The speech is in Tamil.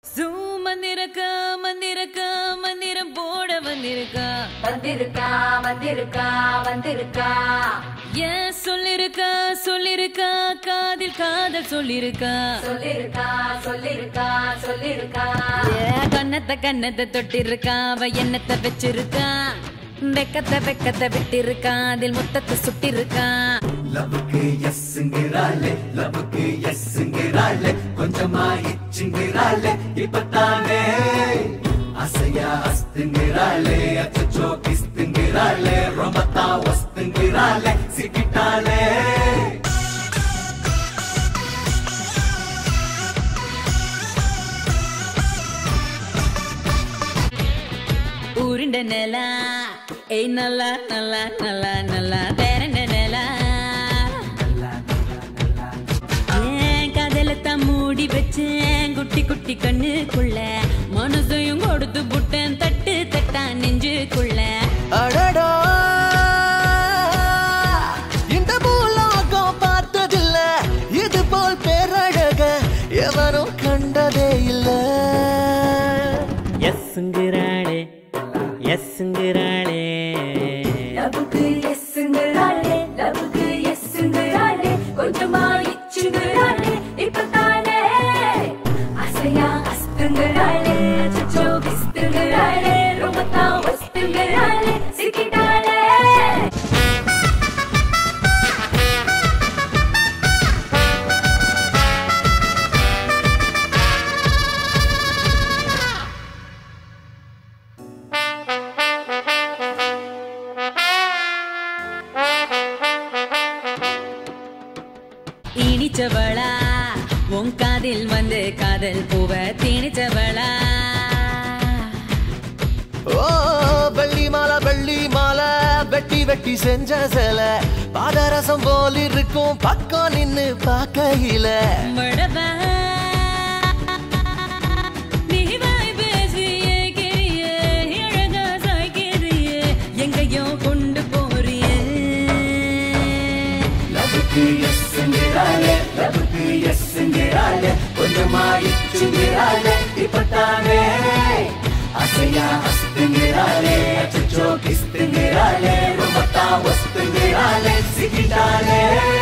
சூ மந்திரக்கா மந்திரக்கா மந்திரம் போட வந்திருக்கா வந்திருக்கா வந்திருக்கா வந்திருக்கா ஏன் சொல்லிருக்கா சொல்லிருக்கா காதில் காதல் சொல்லிருக்கா சொல்லிருக்கா சொல்லிருக்கா சொல்லிருக்கா ஏ கண்ணத்தை கண்ணத்தை தொட்டிருக்கா அவ எண்ணத்தை வச்சிருக்கா வெக்கத்தை வெக்கத்தை விட்டிருக்கா அதில் முத்தத்தை சுட்டிருக்கா லவ்வுக்கு எஸ்ங்கிறாளே லவ்வுக்கு எஸ்ங்கிறாளே கொஞ்சமா இச்சுங்கிறாளே இப்பத்தானே அசையா அஸ்துங்கிறாளே அச்சோ கிஸ்துங்கிறாளே ரொம்ப தான் வஸ்துங்கிறாளே சிக்கிட்டாளே உருண்ட நிலா ஏய் நல்லா நல்லா நல்லா நல்லா வேறண்ட நிலா ஏன் கதலத்தான் மூடி வச்சேன் குட்டி குட்டி கண்ணுக்குள்ள மனசையும் கொடுத்து புட்டேன் தட்டு தட்டா நெஞ்சுக்குள்ள அடடா இந்த பூலோகம் பார்த்ததில்ல இது போல் பேரழக எவனும் கண்டதே இல்ல எஸ்ங்கிறாளே எஸ்ங்கிறாளே லவ்வுக்கு எஸ்ங்கிறாளே லவ்வுக்கு எஸ்ங்கிறாளே கொஞ்சமா இச்சுங்கிறாளே இப்பதானே அசையா அஸ்துங்கிறாளே அச்சோ கிஸ்துங்கிறாளே ரொம்ப தான் வஸ்துங்கிறாளே சிக்கிட்டாளே இனிச்சவளா உன் காதில் வந்து காதல் பூவ திணிச்சவளா ஓ வெள்ளி மாலை வெள்ளி மாலை வெட்டி வெட்டி செஞ்ச சில பாதரசம் போல் இருக்கும் பக்கம் நின்னு பார்க்கையில மடவா நீ வாய் பேசியே கிரியே அழகா சாய்க்கிறியே எங்கேயோ கொண்டு போறியே லவ்வுக்கு எஸ்ங்கிறாளே லவ்வுக்கு எஸ்ங்கிறாளே கொஞ்சமா இச்சுங்கிறாளே இப்பத்தானே அசையா அஸ்துங்கிறாளே அச்சோ கிஸ்துங்கிறாளே ரொம்ப தான் வஸ்துங்கிறாளே சிக்கிட்டாளே